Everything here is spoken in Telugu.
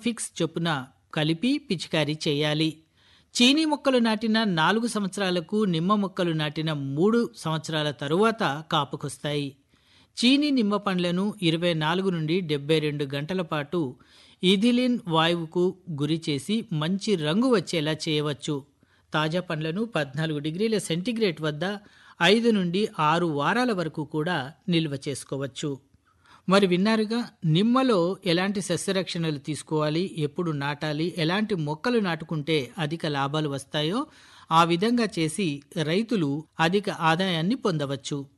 ఫిక్స్ చొప్పున కలిపి పిచికారీ చేయాలి చీనీ మొక్కలు నాటిన నాలుగు సంవత్సరాలకు నిమ్మ మొక్కలు నాటిన మూడు సంవత్సరాల తరువాత కాపుకొస్తాయి చీనీ నిమ్మ పండ్లను ఇరవై నాలుగు నుండి డెబ్బై రెండు గంటల పాటు ఇథిలిన్ వాయువుకు గురి చేసి మంచి రంగు వచ్చేలా చేయవచ్చు తాజా పండ్లను పద్నాలుగు డిగ్రీల సెంటీగ్రేడ్ వద్ద ఐదు నుండి ఆరు వారాల వరకు కూడా నిల్వ చేసుకోవచ్చు మరి విన్నారుగా నిమ్మలో ఎలాంటి సస్యరక్షణలు తీసుకోవాలి ఎప్పుడు నాటాలి ఎలాంటి మొక్కలు నాటుకుంటే అధిక లాభాలు వస్తాయో ఆ విధంగా చేసి రైతులు అధిక ఆదాయాన్ని పొందవచ్చు